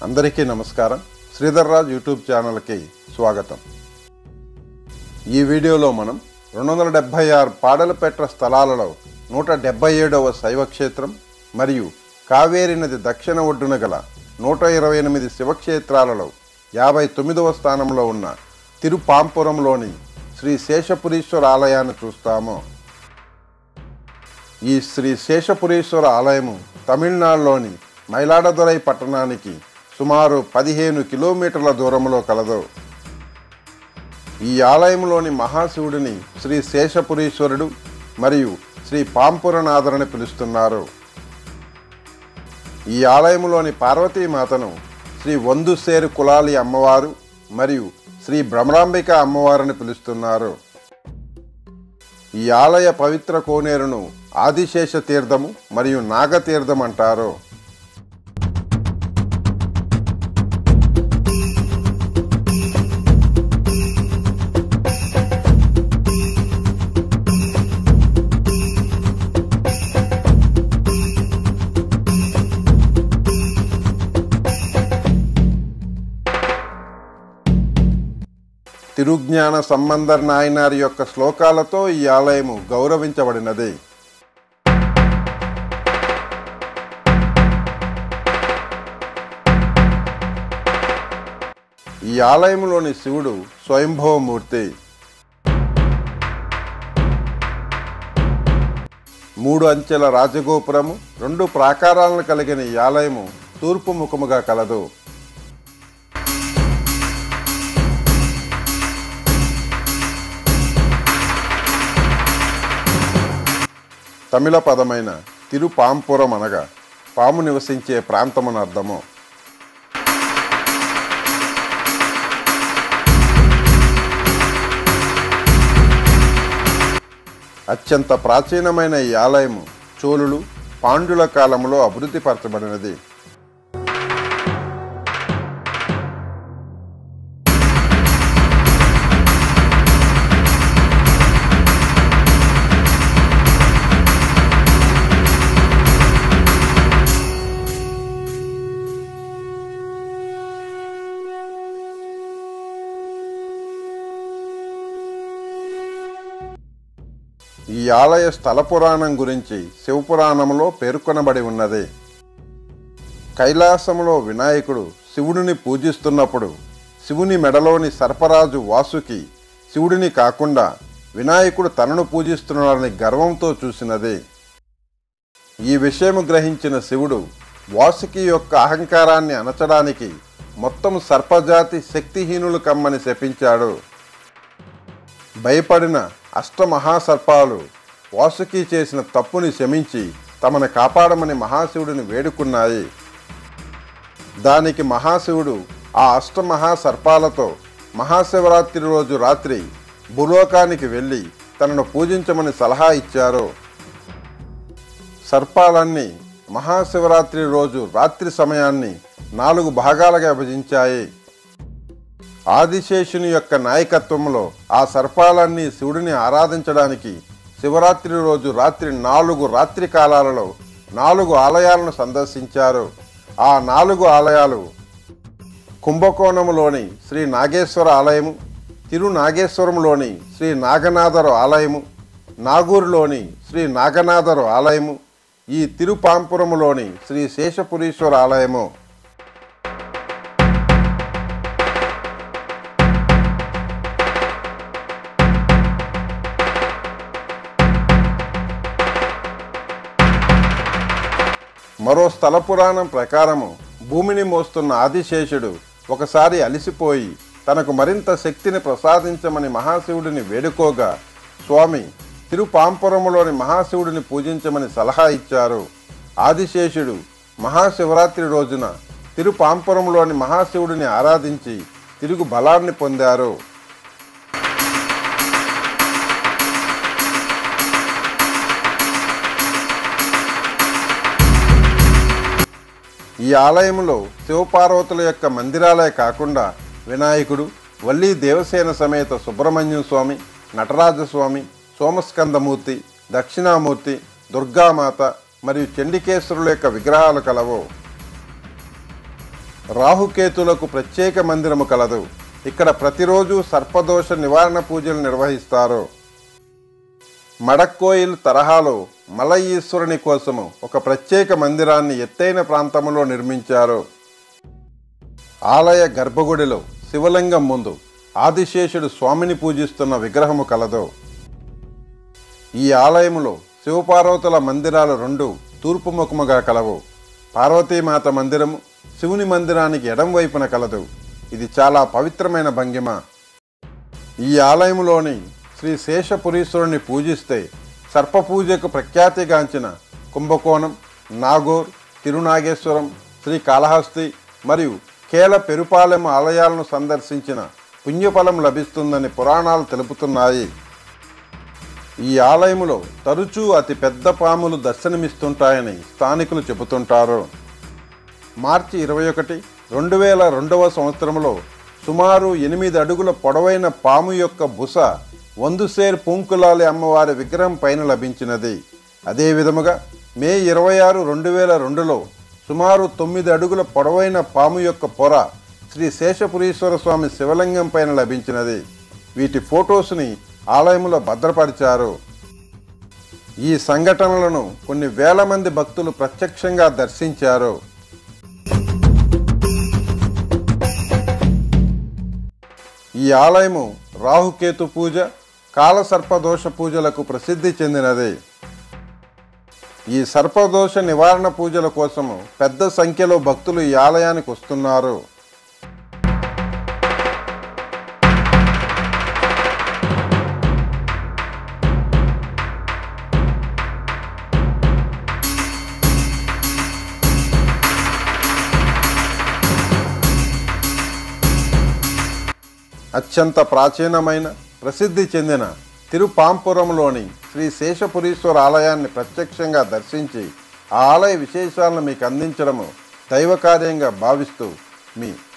అందరికీ నమస్కారం శ్రీధర్ రాజ్ యూట్యూబ్ ఛానల్కి స్వాగతం ఈ వీడియోలో మనం రెండు వందల డెబ్భై ఆరు పాడలపెట్ర స్థలాలలో నూట డెబ్బై ఏడవ శైవక్షేత్రం మరియు కావేరి నది దక్షిణ ఒడ్డున గల నూట ఇరవై ఎనిమిది శివక్షేత్రాలలో యాభై తొమ్మిదవ స్థానంలో ఉన్న తిరుపాంపురంలోని శ్రీ శేషపురీశ్వర ఆలయాన్ని చూస్తాము ఈ శ్రీ శేషపురీశ్వర ఆలయము తమిళనాడులోని మైలాడదురై పట్టణానికి సుమారు పదిహేను కిలోమీటర్ల దూరంలో కలదు ఈ ఆలయంలోని మహాశివుడిని శ్రీ శేషపురీశ్వరుడు మరియు శ్రీ పాంపురనాథుడని పిలుస్తున్నారు ఈ ఆలయంలోని పార్వతీమాతను శ్రీ వందుసేరు కులాలి అమ్మవారు మరియు శ్రీ భ్రమరాంబిక అమ్మవారిని పిలుస్తున్నారు ఈ ఆలయ పవిత్ర కోనేరును ఆదిశేష తీర్థము మరియు నాగతీర్థం అంటారు తిరుజ్ఞాన సంబంధర్ నాయనారి యొక్క శ్లోకాలతో ఈ ఆలయము గౌరవించబడినది ఈ ఆలయంలోని శివుడు స్వయంభవమూర్తి మూడు అంచెల రాజగోపురము రెండు ప్రాకారాలను కలిగిన ఈ ఆలయము తూర్పు ముఖముగా కలదు తమిళ పదమైన తిరుపాంపురం అనగా పాము నివసించే ప్రాంతమని అర్థము అత్యంత ప్రాచీనమైన ఈ ఆలయము చోళులు పాండ్యుల కాలంలో అభివృద్ధిపరచబడినది ఈ ఆలయ స్థల పురాణం గురించి శివపురాణంలో పేర్కొనబడి ఉన్నది కైలాసంలో వినాయకుడు శివుడిని పూజిస్తున్నప్పుడు శివుని మెడలోని సర్పరాజు వాసుకి శివుడిని కాకుండా వినాయకుడు తనను పూజిస్తున్నాడని గర్వంతో చూసినది ఈ విషయం గ్రహించిన శివుడు వాసుకి యొక్క అహంకారాన్ని అణచడానికి మొత్తం సర్పజాతి శక్తిహీనులు కమ్మని శపించాడు భయపడిన అష్టమహాసర్పాలు వాసుకి చేసిన తప్పుని క్షమించి తమను కాపాడమని మహాశివుడిని వేడుకున్నాయి దానికి మహాశివుడు ఆ అష్టమహాసర్పాలతో మహాశివరాత్రి రోజు రాత్రి భూలోకానికి వెళ్ళి తనను పూజించమని సలహా ఇచ్చారు సర్పాలన్నీ మహాశివరాత్రి రోజు రాత్రి సమయాన్ని నాలుగు భాగాలుగా విభజించాయి ఆదిశేషుని యొక్క నాయకత్వంలో ఆ సర్పాలన్నీ శివుడిని ఆరాధించడానికి శివరాత్రి రోజు రాత్రి నాలుగు రాత్రి కాలాలలో నాలుగు ఆలయాలను సందర్శించారు ఆ నాలుగు ఆలయాలు కుంభకోణంలోని శ్రీ నాగేశ్వర ఆలయము తిరునాగేశ్వరంలోని శ్రీ నాగనాథరు ఆలయము నాగూరులోని శ్రీ నాగనాథరు ఆలయము ఈ తిరుపాంపురములోని శ్రీ శేషపురీశ్వర ఆలయము మరో స్థల పురాణం ప్రకారము భూమిని మోస్తున్న ఆదిశేషుడు ఒకసారి అలిసిపోయి తనకు మరింత శక్తిని ప్రసాదించమని మహాశివుడిని వేడుకోగా స్వామి తిరుపాంపురములోని మహాశివుడిని పూజించమని సలహా ఇచ్చారు ఆదిశేషుడు మహాశివరాత్రి రోజున తిరుపాంపురంలోని మహాశివుడిని ఆరాధించి తిరుగు బలాన్ని పొందారు ఈ ఆలయంలో శివపార్వతుల యొక్క మందిరాలే కాకుండా వినాయకుడు వల్లీ దేవసేన సమేత సుబ్రహ్మణ్యం స్వామి నటరాజస్వామి సోమస్కందమూర్తి దక్షిణామూర్తి దుర్గామాత మరియు చండికేశ్వరుల యొక్క విగ్రహాలు కలవు రాహుకేతులకు ప్రత్యేక మందిరము కలదు ఇక్కడ ప్రతిరోజు సర్పదోష నివారణ పూజలు నిర్వహిస్తారు మడక్కోయిల్ తరహాలో మల ఈశ్వరుని కోసము ఒక ప్రత్యేక మందిరాన్ని ఎత్తైన ప్రాంతంలో నిర్మించారు ఆలయ గర్భగుడిలో శివలింగం ముందు ఆదిశేషుడు స్వామిని పూజిస్తున్న విగ్రహము కలదు ఈ ఆలయములో శివపార్వతుల మందిరాలు రెండు తూర్పు ముఖముగా కలవు పార్వతీమాత మందిరము శివుని మందిరానికి ఎడం వైపున కలదు ఇది చాలా పవిత్రమైన భంగిమ ఈ ఆలయంలోని శ్రీ శేషపురీశ్వరుని పూజిస్తే సర్పపూజకు ప్రఖ్యాతిగాంచిన కుంభకోణం నాగోర్ తిరునాగేశ్వరం శ్రీ కాళహస్తి మరియు కేల పెరుపాలెం ఆలయాలను సందర్శించిన పుణ్యఫలం లభిస్తుందని పురాణాలు తెలుపుతున్నాయి ఈ ఆలయములో తరచూ అతి పెద్ద పాములు దర్శనమిస్తుంటాయని స్థానికులు చెబుతుంటారు మార్చి ఇరవై ఒకటి రెండు వేల రెండవ సంవత్సరంలో సుమారు ఎనిమిది అడుగుల పొడవైన పాము యొక్క బుస వందుసేర్ పూంకులాలి అమ్మవారి విగ్రహం పైన లభించినది అదే విధముగా మే ఇరవై ఆరు రెండు వేల రెండులో సుమారు తొమ్మిది అడుగుల పొడవైన పాము యొక్క పొర శ్రీ శేషపురీశ్వర స్వామి శివలింగం పైన లభించినది వీటి ఫొటోస్ని ఆలయంలో భద్రపరిచారు ఈ సంఘటనలను కొన్ని వేల మంది భక్తులు ప్రత్యక్షంగా దర్శించారు ఈ ఆలయము రాహుకేతు పూజ కాలసర్పదోష పూజలకు ప్రసిద్ధి చెందినది ఈ సర్పదోష నివారణ పూజల కోసము పెద్ద సంఖ్యలో భక్తులు ఈ ఆలయానికి వస్తున్నారు అత్యంత ప్రాచీనమైన ప్రసిద్ధి చెందిన తిరుపాంపురంలోని శ్రీ శేషపురీశ్వర ఆలయాన్ని ప్రత్యక్షంగా దర్శించి ఆ ఆలయ విశేషాలను మీకు అందించడము దైవకార్యంగా భావిస్తూ మీ